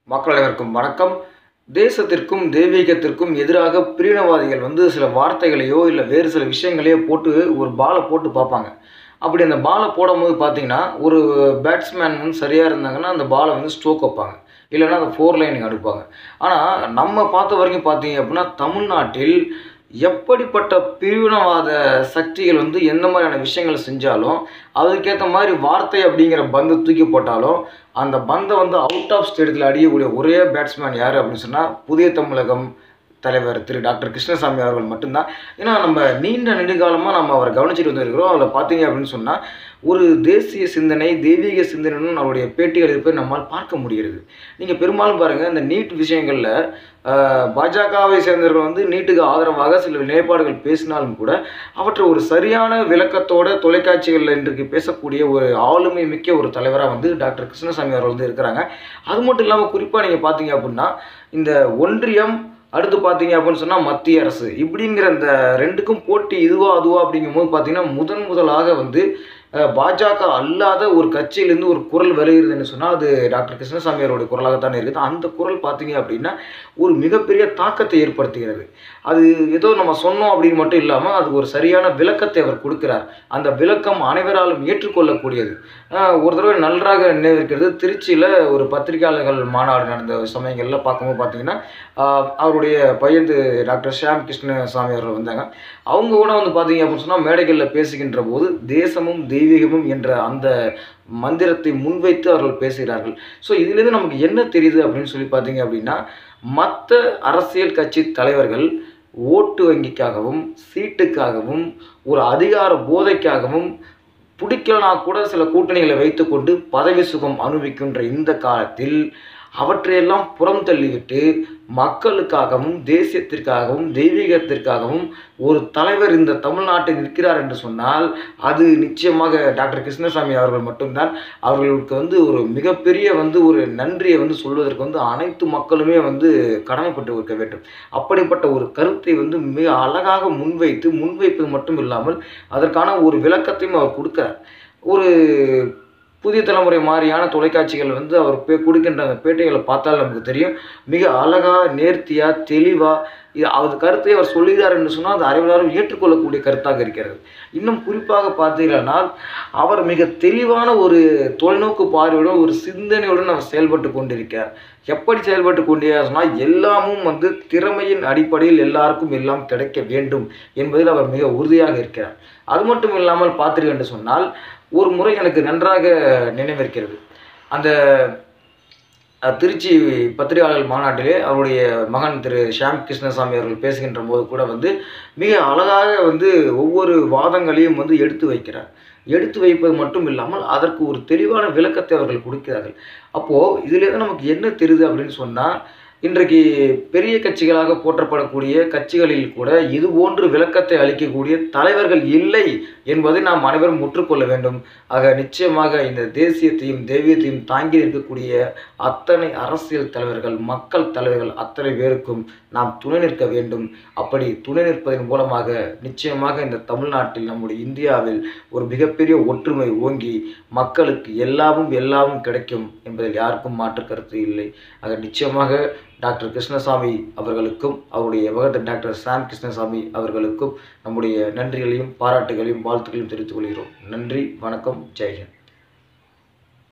மக்கள் அனைவருக்கும் வணக்கம் தேசத்திற்கும் தெய்வீகத்திற்கும் எதிராக பிரிவினவாதிகள் வந்து சில வார்த்தைகளையோ இல்லை வேறு சில விஷயங்களையோ போட்டு ஒரு பாலை போட்டு பார்ப்பாங்க அப்படி அந்த பாலை போடும்போது பார்த்தீங்கன்னா ஒரு பேட்ஸ்மேன் வந்து சரியாக இருந்தாங்கன்னா அந்த பாலை வந்து ஸ்ட்ரோக் வைப்பாங்க இல்லைன்னா அந்த ஃபோர் லைனுக்கு அனுப்புவாங்க ஆனால் நம்ம பார்த்த வரைக்கும் பார்த்தீங்க அப்படின்னா தமிழ்நாட்டில் எப்படிப்பட்ட பிரிவினவாத சக்திகள் வந்து எந்த மாதிரியான விஷயங்கள் செஞ்சாலும் அதுக்கேற்ற மாதிரி வார்த்தை அப்படிங்கிற பந்தை தூக்கி போட்டாலும் அந்த பந்தை வந்து அவுட் ஆஃப் ஸ்டேடியத்தில் அடிக்கக்கூடிய ஒரே பேட்ஸ்மேன் யார் அப்படின்னு சொன்னால் புதிய தமிழகம் தலைவர் திரு டாக்டர் கிருஷ்ணசாமி அவர்கள் மட்டும்தான் ஏன்னா நம்ம நீண்ட நெடுங்காலமாக நம்ம அவரை கவனிச்சிட்டு வந்துருக்கிறோம் அதில் பார்த்தீங்க அப்படின்னு சொன்னால் ஒரு தேசிய சிந்தனை தெய்வீக சிந்தனைன்னு அவருடைய பேட்டிகள் இருப்பதை நம்மால் பார்க்க முடிகிறது நீங்கள் பெரும்பாலும் பாருங்கள் இந்த நீட் விஷயங்களில் பாஜகவை சேர்ந்தவர்கள் வந்து நீட்டுக்கு ஆதரவாக சில நிலைப்பாடுகள் பேசினாலும் கூட அவற்றை ஒரு சரியான விளக்கத்தோட தொலைக்காட்சிகளில் இன்றைக்கு பேசக்கூடிய ஒரு ஆளுமை மிக்க ஒரு தலைவராக வந்து டாக்டர் கிருஷ்ணசாமி அவர்கள் வந்து இருக்கிறாங்க அது மட்டும் இல்லாமல் குறிப்பாக நீங்கள் பார்த்தீங்க அப்படின்னா இந்த ஒன்றியம் அடுத்து பார்த்தீங்க அப்படின்னு சொன்னால் மத்திய அரசு இப்படிங்கிற இந்த ரெண்டுக்கும் போட்டி இதுவா அதுவா அப்படிங்கும்போது பார்த்தீங்கன்னா முதன் முதலாக வந்து அஹ், பாஜக அல்லாத ஒரு கட்சியிலேருந்து ஒரு குரல் வருகிறதுன்னு சொன்னால் அது டாக்டர் கிருஷ்ணசாமி அவருடைய குரலாகத்தான் இருக்குது அந்த குரல் பார்த்தீங்க அப்படின்னா ஒரு மிகப்பெரிய தாக்கத்தை ஏற்படுத்துகிறது அது ஏதோ நம்ம சொன்னோம் அப்படின்னு மட்டும் இல்லாமல் அது ஒரு சரியான விளக்கத்தை அவர் கொடுக்கிறார் அந்த விளக்கம் அனைவராலும் ஏற்றுக்கொள்ளக்கூடியது அஹ், ஒரு தடவை நன்றாக நினைவிருக்கிறது திருச்சியில் ஒரு பத்திரிகையாளர்கள் மாநாடு நடந்த சமயங்களில் பார்க்கும்போது பார்த்தீங்கன்னா ஆஹ் அவருடைய பையன் திரு டாக்டர் ஷியாம் கிருஷ்ணசாமி அவர்கள் வந்தாங்க அவங்க கூட வந்து பார்த்தீங்க அப்படின்னு சொன்னால் மேடைகளில் பேசுகின்ற போது தேசமும் தெய்வீகமும் என்ற அந்த மந்திரத்தை முன்வைத்து அவர்கள் பேசுகிறார்கள் ஸோ இதுலேருந்து நமக்கு என்ன தெரியுது அப்படின்னு சொல்லி பார்த்தீங்க அப்படின்னா மற்ற அரசியல் கட்சி தலைவர்கள் ஓட்டு வங்கிக்காகவும் சீட்டுக்காகவும் ஒரு அதிகார போதைக்காகவும் பிடிக்கலனா கூட சில கூட்டணிகளை வைத்துக்கொண்டு பதவி சுகம் அனுபவிக்கின்ற இந்த காலத்தில் அவற்றையெல்லாம் புறம் தள்ளிவிட்டு மக்களுக்காகவும் தேசியத்திற்காகவும் தெய்வீகத்திற்காகவும் ஒரு தலைவர் இந்த தமிழ்நாட்டில் நிற்கிறார் என்று சொன்னால் அது நிச்சயமாக டாக்டர் கிருஷ்ணசாமி அவர்கள் மட்டும்தான் அவர்களுக்கு வந்து ஒரு மிகப்பெரிய வந்து ஒரு நன்றியை வந்து சொல்வதற்கு வந்து அனைத்து மக்களுமே வந்து கடமைப்பட்டு இருக்க வேண்டும் அப்படிப்பட்ட ஒரு கருத்தை வந்து மிக அழகாக முன்வைத்து முன்வைப்பது மட்டும் இல்லாமல் அதற்கான ஒரு விளக்கத்தையும் அவர் கொடுக்கிறார் ஒரு புதிய தலைமுறை மாதிரியான தொலைக்காட்சிகள் வந்து அவர் பே கொடுக்கின்ற அந்த பேட்டைகளை பார்த்தால் நமக்கு தெரியும் மிக அழகாக நேர்த்தியாக தெளிவாக அது கருத்தை அவர் சொல்லுகிறார் என்று சொன்னால் அது அனைவராலும் ஏற்றுக்கொள்ளக்கூடிய கருத்தாக இருக்கிறது இன்னும் குறிப்பாக பார்த்தீர்களானால் அவர் மிக தெளிவான ஒரு தொலைநோக்கு பார்வையுடன் ஒரு சிந்தனையுடன் அவர் செயல்பட்டு கொண்டிருக்கிறார் எப்படி செயல்பட்டு கொண்டிருக்கிறார் சொன்னால் எல்லாமும் வந்து திறமையின் அடிப்படையில் எல்லாருக்கும் எல்லாம் கிடைக்க வேண்டும் என்பதில் அவர் மிக உறுதியாக இருக்கிறார் அது மட்டும் இல்லாமல் பார்த்தீர்கள் என்று சொன்னால் ஒரு முறை எனக்கு நன்றாக நினைவிருக்கிறது அந்த அஹ், திருச்சி பத்திரிகையாளர் மாநாட்டிலே அவருடைய மகன் திரு ஷியாம் கிருஷ்ணசாமி அவர்கள் பேசுகின்ற போது கூட வந்து மிக அழகாக வந்து ஒவ்வொரு வாதங்களையும் வந்து எடுத்து வைக்கிறார் எடுத்து வைப்பது மட்டும் இல்லாமல் அதற்கு ஒரு தெளிவான விளக்கத்தை அவர்கள் கொடுக்கிறார்கள் அப்போது இதிலேருந்து நமக்கு என்ன தெரியுது அப்படின்னு சொன்னால் இன்றைக்கு பெரிய கட்சிகளாக போற்றப்படக்கூடிய கட்சிகளில் கூட இது போன்று விளக்கத்தை அளிக்கக்கூடிய தலைவர்கள் இல்லை என்பதை நாம் அனைவரும் முற்றுக்கொள்ள வேண்டும் ஆக நிச்சயமாக இந்த தேசியத்தையும் தெய்வீகத்தையும் தாங்கி இருக்கக்கூடிய அத்தனை அரசியல் தலைவர்கள் மக்கள் தலைவர்கள் அத்தனை பேருக்கும் நாம் துணை நிற்க வேண்டும் அப்படி துணை நிற்பதன் மூலமாக நிச்சயமாக இந்த தமிழ்நாட்டில் நம்முடைய இந்தியாவில் ஒரு மிகப்பெரிய ஒற்றுமை ஓங்கி மக்களுக்கு எல்லாமும் எல்லாமும் கிடைக்கும் என்பதில் யாருக்கும் மாற்று கருத்து இல்லை ஆக நிச்சயமாக டாக்டர் கிருஷ்ணசாமி அவர்களுக்கும் அவருடைய மகன் டாக்டர் சாம் கிருஷ்ணசாமி அவர்களுக்கும் நம்முடைய நன்றிகளையும் பாராட்டுகளையும் வாழ்த்துக்களையும் தெரிவித்துக் கொள்கிறோம் நன்றி வணக்கம் ஜெய்ஹிந்த்